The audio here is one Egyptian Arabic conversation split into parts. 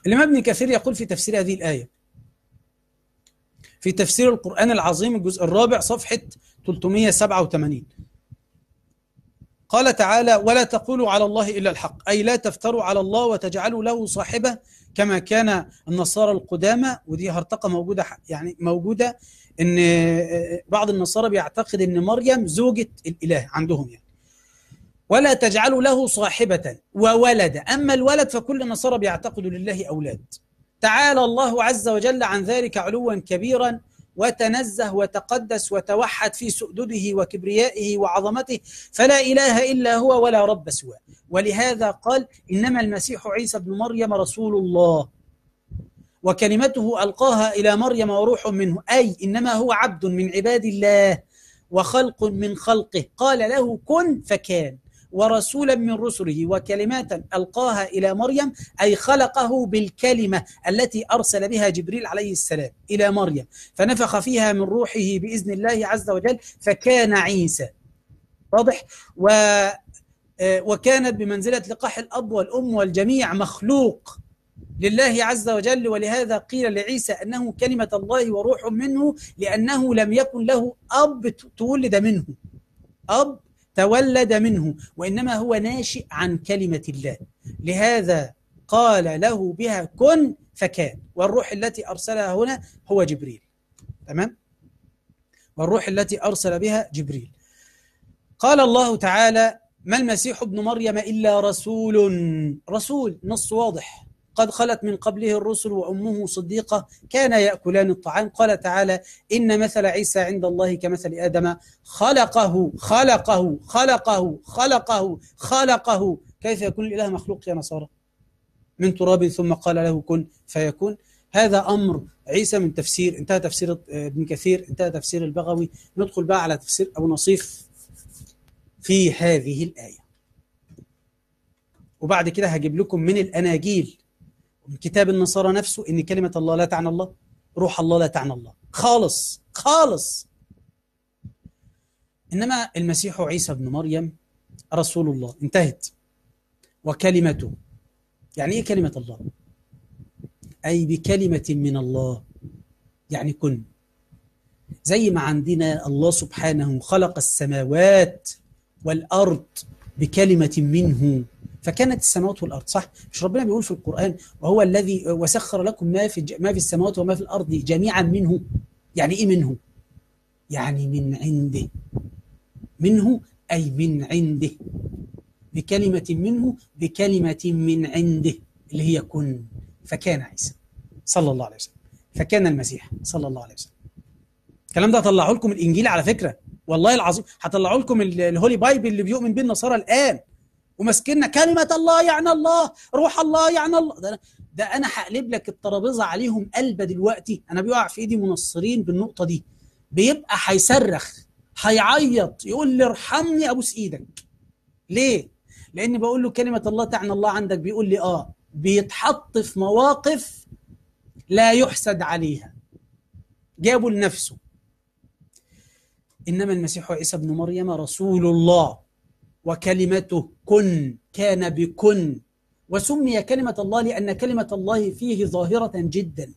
الإمام ابن كثير يقول في تفسير هذه الآية في تفسير القرآن العظيم الجزء الرابع صفحة 387 قال تعالى ولا تقولوا على الله إلا الحق أي لا تفتروا على الله وتجعلوا له صاحبة كما كان النصارى القدامى ودي هرطقة موجودة يعني موجودة ان بعض النصارى بيعتقد ان مريم زوجة الإله عندهم يعني ولا تجعلوا له صاحبة وولد أما الولد فكل النصارى بيعتقدوا لله أولاد تعالى الله عز وجل عن ذلك علوا كبيرا وتنزه وتقدس وتوحد في سؤدده وكبريائه وعظمته فلا إله إلا هو ولا رب سواه ولهذا قال إنما المسيح عيسى بن مريم رسول الله وكلمته ألقاها إلى مريم وروح منه أي إنما هو عبد من عباد الله وخلق من خلقه قال له كن فكان ورسولا من رسله وكلمات ألقاها إلى مريم أي خلقه بالكلمة التي أرسل بها جبريل عليه السلام إلى مريم فنفخ فيها من روحه بإذن الله عز وجل فكان عيسى واضح و وكانت بمنزلة لقاح الأب والأم والجميع مخلوق لله عز وجل ولهذا قيل لعيسى أنه كلمة الله وروح منه لأنه لم يكن له أب تولد منه أب تولد منه وإنما هو ناشئ عن كلمة الله لهذا قال له بها كن فكان والروح التي أرسلها هنا هو جبريل تمام والروح التي أرسل بها جبريل قال الله تعالى ما المسيح ابن مريم إلا رسول رسول نص واضح قد خلت من قبله الرسل وأمه صديقة كان يأكلان الطعام قال تعالى إن مثل عيسى عند الله كمثل آدم خلقه خلقه خلقه خلقه خلقه كيف يكون الإله مخلوق يا نصارى من تراب ثم قال له كن فيكون هذا أمر عيسى من تفسير انتهى تفسير ابن كثير انتهى تفسير البغوي ندخل بقى على تفسير أبو نصيف في هذه الآية وبعد كده هجيب لكم من الأناجيل من كتاب النصارى نفسه ان كلمه الله لا تعنى الله روح الله لا تعنى الله خالص خالص انما المسيح عيسى ابن مريم رسول الله انتهت وكلمته يعني ايه كلمه الله اي بكلمه من الله يعني كن زي ما عندنا الله سبحانه خلق السماوات والارض بكلمه منه فكانت السماوات والارض صح مش ربنا بيقول في القران وهو الذي وسخر لكم ما في ما في السماوات وما في الارض جميعا منه يعني ايه منه يعني من عنده منه اي من عنده بكلمه منه بكلمه من عنده اللي هي كن فكان عيسى صلى الله عليه وسلم فكان المسيح صلى الله عليه وسلم الكلام ده طلعوا لكم الانجيل على فكره والله العظيم هطلعوا لكم الهولي بايبل اللي بيؤمن به النصارى الان وماسكنا كلمة الله يعني الله روح الله يعني الله ده, ده أنا هقلب لك الترابيزة عليهم قلبة دلوقتي أنا بيقع في إيدي منصرين بالنقطة دي بيبقى هيصرخ هيعيط يقول لي ارحمني أبوس إيدك ليه؟ لأن بقول له كلمة الله تعني الله عندك بيقول لي آه بيتحط في مواقف لا يحسد عليها جابوا لنفسه إنما المسيح عيسى ابن مريم رسول الله وكلمته كن كان بكن وسمي كلمة الله لأن كلمة الله فيه ظاهرة جدا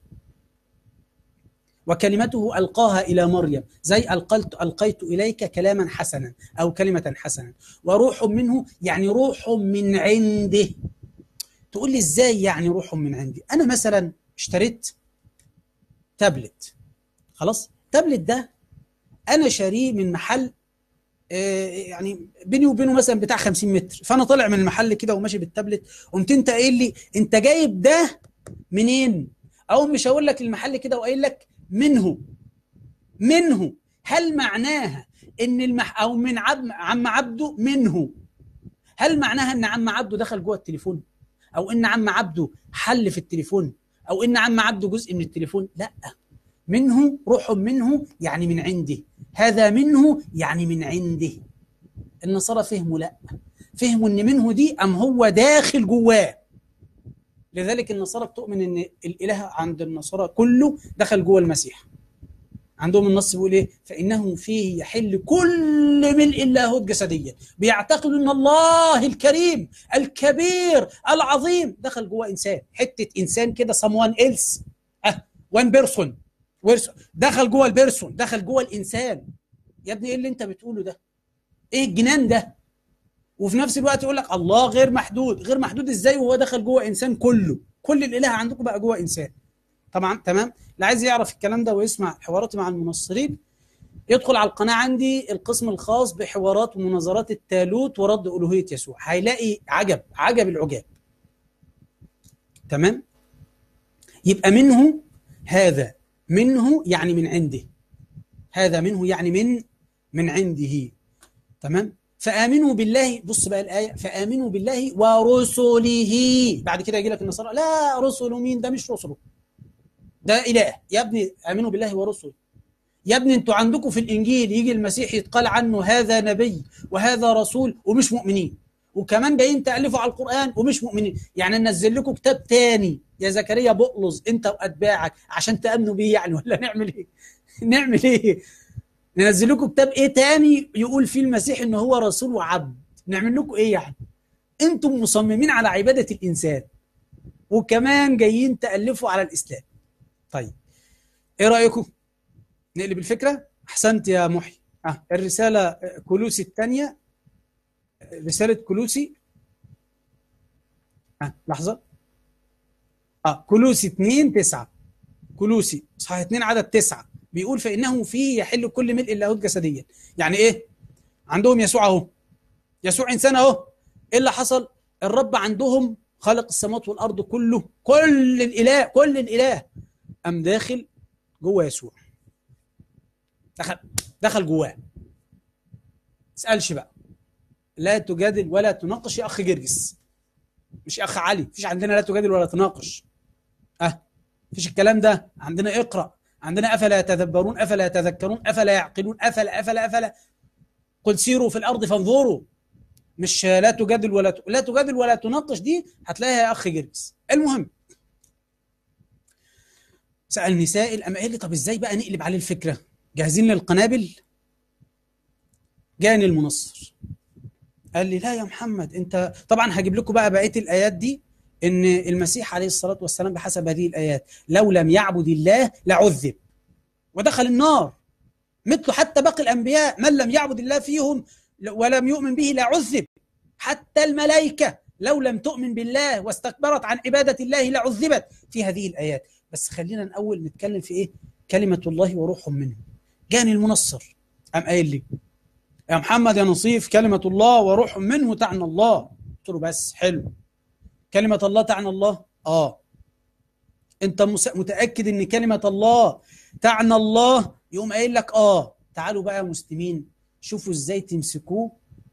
وكلمته ألقاها إلى مريم زي ألقيت, ألقيت إليك كلاما حسنا أو كلمة حسنا وروح منه يعني روح من عنده تقول لي إزاي يعني روح من عندي أنا مثلا اشتريت تابلت خلاص تابلت ده أنا شاريه من محل يعني بيني وبينه مثلا بتاع 50 متر فانا طالع من المحل كده وماشي بالتابلت قمت انت قايل لي انت جايب ده منين او مش هقول لك المحل كده وقايل لك منه منه هل معناها ان المح او من عم عم عبده منه هل معناها ان عم عبده دخل جوه التليفون او ان عم عبده حل في التليفون او ان عم عبده جزء من التليفون لا منه روح منه يعني من عنده هذا منه يعني من عنده النصارى فهموا لا فهموا ان منه دي ام هو داخل جواه لذلك النصارى بتؤمن ان الاله عند النصارى كله دخل جوه المسيح عندهم النص بيقول ايه فانه فيه يحل كل كل ملء اللاهوت جسديا بيعتقدوا ان الله الكريم الكبير العظيم دخل جوه انسان حته انسان كده someone else اه وان بيرسون دخل جوه البيرسون دخل جوه الانسان يا ابني ايه اللي انت بتقوله ده ايه الجنان ده وفي نفس الوقت يقول لك الله غير محدود غير محدود ازاي وهو دخل جوه انسان كله كل الاله عندكم بقى جوه انسان طبعا تمام اللي عايز يعرف الكلام ده ويسمع حواراتي مع المنصرين يدخل على القناه عندي القسم الخاص بحوارات ومناظرات التالوت ورد الوهيه يسوع هيلاقي عجب عجب العجاب تمام يبقى منه هذا منه يعني من عنده هذا منه يعني من من عنده تمام فآمنوا بالله بص بقى الآية فآمنوا بالله ورسله بعد كده يجي لك النصارى لا رسل مين ده مش رسله ده إله يا ابني آمنوا بالله ورسله يا ابني انتوا عندكم في الإنجيل يجي المسيح يتقال عنه هذا نبي وهذا رسول ومش مؤمنين وكمان جايين تألفوا على القرآن ومش مؤمنين يعني ننزل لكم كتاب تاني يا زكريا بقلظ انت واتباعك عشان تامنوا بيه يعني ولا نعمل ايه؟ نعمل ايه؟ ننزل لكم كتاب ايه تاني يقول فيه المسيح ان هو رسول وعبد نعمل لكم ايه يعني؟ انتم مصممين على عباده الانسان وكمان جايين تالفوا على الاسلام طيب ايه رايكم؟ نقلب الفكره؟ احسنت يا محي اه الرساله كلوسي الثانيه رساله كلوسي اه لحظه اه كلوسي 2 9 كلوسي صحيح 2 عدد 9 بيقول فانه فيه يحل كل ملء اللاهوت جسديا يعني ايه عندهم يسوع اهو يسوع انسان اهو ايه اللي حصل الرب عندهم خلق السماوات والارض كله كل الاله كل الاله قام داخل جوه يسوع دخل دخل جواه تسالش بقى لا تجادل ولا تناقش يا اخ جرجس مش اخ علي مفيش عندنا لا تجادل ولا تناقش اه مفيش الكلام ده عندنا اقرا عندنا افلا يتدبرون افلا يتذكرون افلا يعقلون افلا افلا افلا قل سيروا في الارض فانظروا مش لا تجادل ولا ت... لا تجادل ولا تناقش دي هتلاقيها يا اخ جرجس المهم سالني سائل اما قال لي طب ازاي بقى نقلب عليه الفكره جاهزين للقنابل جاني المنصر قال لي لا يا محمد انت طبعا هجيب لكم بقى بقيه الايات دي ان المسيح عليه الصلاه والسلام بحسب هذه الايات لو لم يعبد الله لعذب ودخل النار مثل حتى باقي الانبياء من لم يعبد الله فيهم ولم يؤمن به لعذب حتى الملائكه لو لم تؤمن بالله واستكبرت عن عباده الله لعذبت في هذه الايات بس خلينا الاول نتكلم في ايه كلمه الله وروح منه جاني المنصر قام قايل لي يا محمد يا نصيف كلمه الله وروح منه تعني الله قلت له بس حلو كلمة الله تعني الله؟ آه أنت متأكد إن كلمة الله تعني الله؟ يقوم قايل لك آه تعالوا بقى يا مسلمين شوفوا إزاي تمسكوه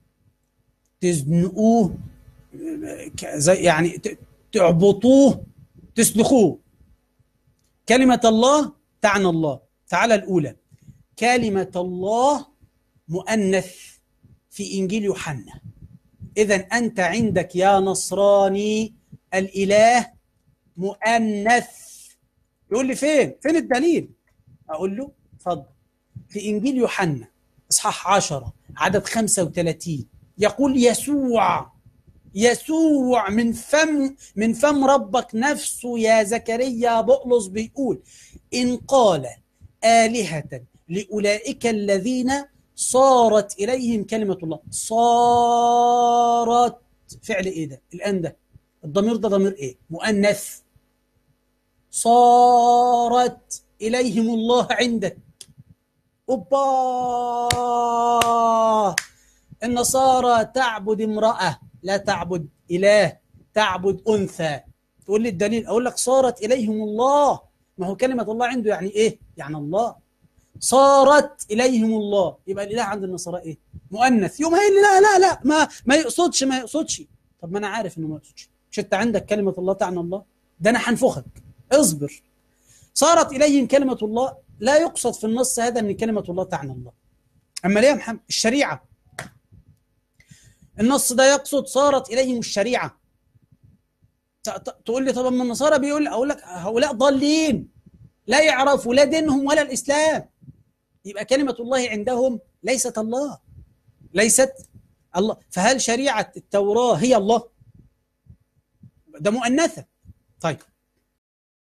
تزنقوه زي يعني تعبطوه تسلخوه كلمة الله تعني الله تعالى الأولى كلمة الله مؤنث في إنجيل يوحنا إذا أنت عندك يا نصراني الإله مؤنث يقول لي فين؟ فين الدليل؟ أقول له اتفضل في إنجيل يوحنا إصحاح 10 عدد 35 يقول يسوع يسوع من فم من فم ربك نفسه يا زكريا بقلص بيقول إن قال آلهة لأولئك الذين صارت إليهم كلمة الله صارت فعل إيه ده الآن ده الضمير ده ضمير إيه مؤنث صارت إليهم الله عندك أوبا النصارى تعبد امرأة لا تعبد إله تعبد أنثى تقول لي الدليل أقول لك صارت إليهم الله ما هو كلمة الله عنده يعني إيه يعني الله صارت اليهم الله يبقى الاله عند النصارى ايه مؤنث يوم هي لا لا لا ما ما يقصدش ما يقصدش طب ما انا عارف انه ما يقصدش مش انت عندك كلمه الله تعني الله ده انا هنفخك اصبر صارت اليهم كلمه الله لا يقصد في النص هذا ان كلمه الله تعني الله اما ليه يا محمد الشريعه النص ده يقصد صارت اليهم الشريعه تقول لي طب اما النصارى بيقول اقول لك هؤلاء ضالين لا يعرفوا لا دينهم ولا الاسلام يبقى كلمة الله عندهم ليست الله ليست الله فهل شريعة التوراة هي الله ده مؤنثة طيب